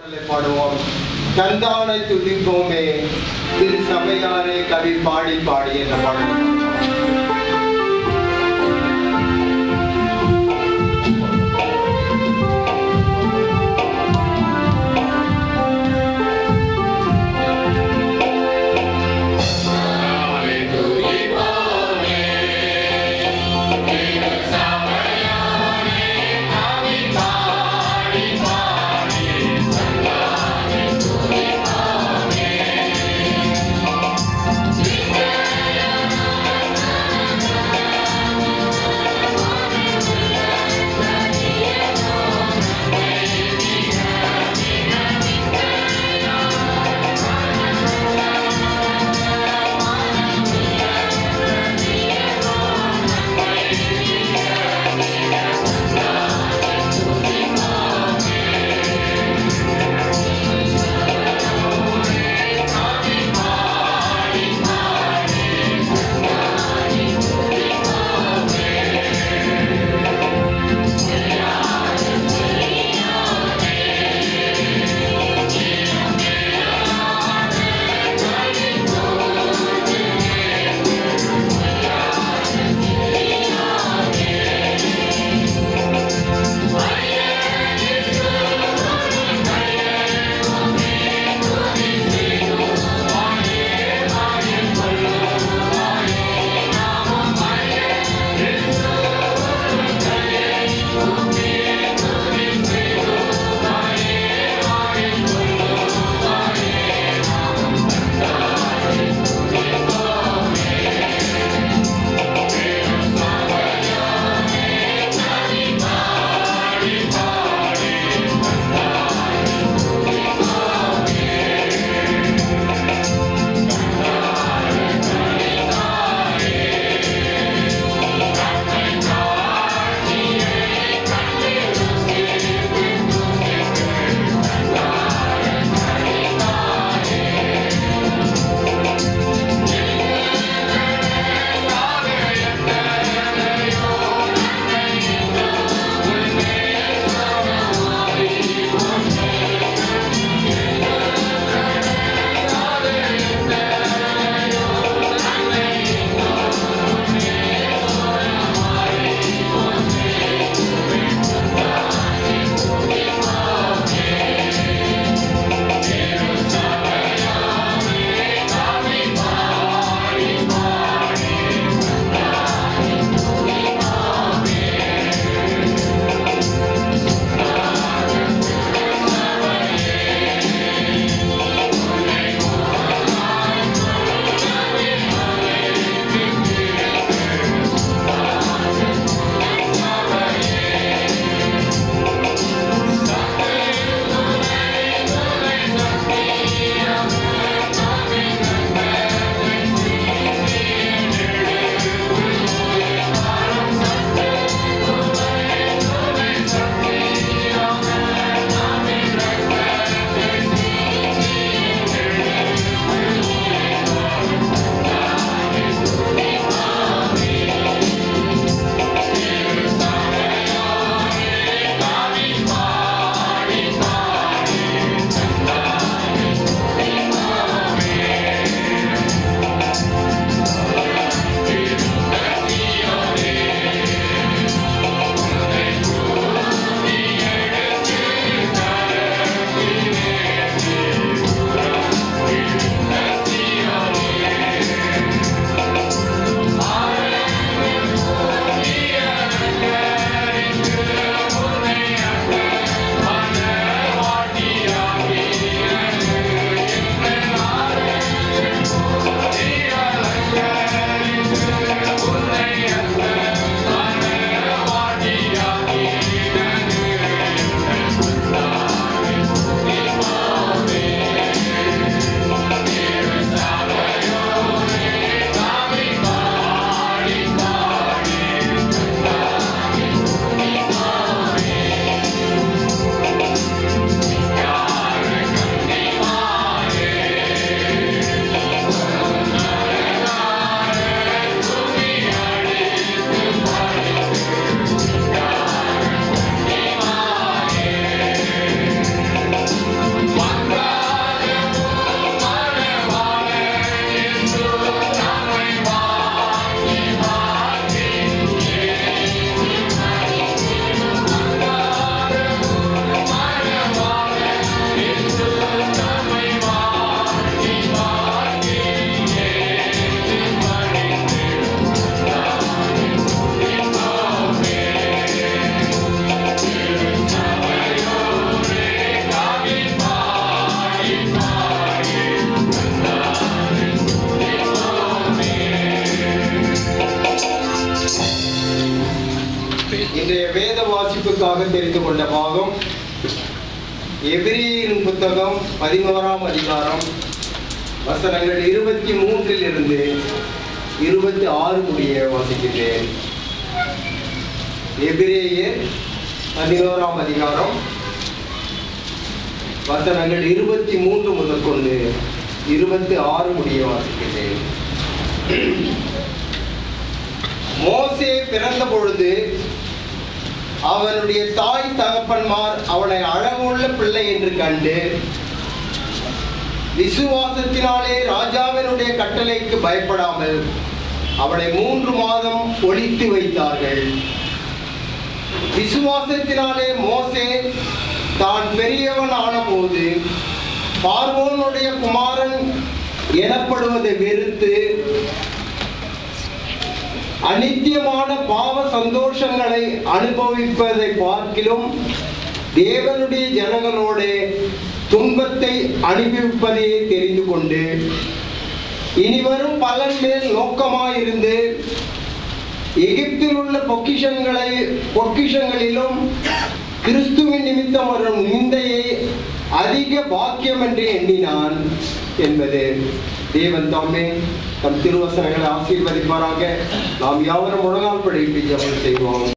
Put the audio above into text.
பாடலை பாடுவோம் கந்தானை துதிப்போமே திரு சபையாரே கவி பாடி பாடி என்ற பாடலை பாடுவோம். Thank தெரிந்து கொண்ட பாகம் எபிரேயரின் புத்தகம் பதினோராம் அதிகாரம் வசனங்கள் இருபத்தி மூன்றில் இருந்து இருபத்தி ஆறு முடிய வாசிக்கிறேன் எபிரேயர் பதினோராம் அதிகாரம் வசனங்கள் இருபத்தி மூன்று முதல் கொண்டு இருபத்தி ஆறு முடிய வாசிக்கிறேன் மோசே பிறந்த பொழுது அவனுடைய தாய் தகப்பன்மார் அவனை அழகுள்ள பிள்ளை என்று கண்டு விசுவாசத்தினாலே ராஜாவினுடைய கட்டளைக்கு பயப்படாமல் அவனை மூன்று மாதம் ஒழித்து வைத்தார்கள் விசுவாசத்தினாலே மோசே தான் பெரியவன் ஆனபோது பார்வோனுடைய குமாரன் எனப்படுவதை வெறுத்து அநித்தியமான பாவ சந்தோஷங்களை அனுபவிப்பதை பார்க்கிலும் தேவனுடைய ஜனங்களோட துன்பத்தை அனுபவிப்பதையே தெரிந்து கொண்டு இனிவரும் பலன் மேல் நோக்கமாயிருந்து எகிப்தில் உள்ள பொக்கிஷங்களை பொக்கிஷங்களிலும் கிறிஸ்துவின் நிமித்தம் வரும் நிந்தையை அதிக பாக்கியம் என்று எண்ணினான் என்பது தேவன் தாமே தம் திருவசனங்களை ஆசீர்வதிப்பாராக நாம் யாவரும் முழங்கால் படைப்பு ஜெபம் செய்வோம்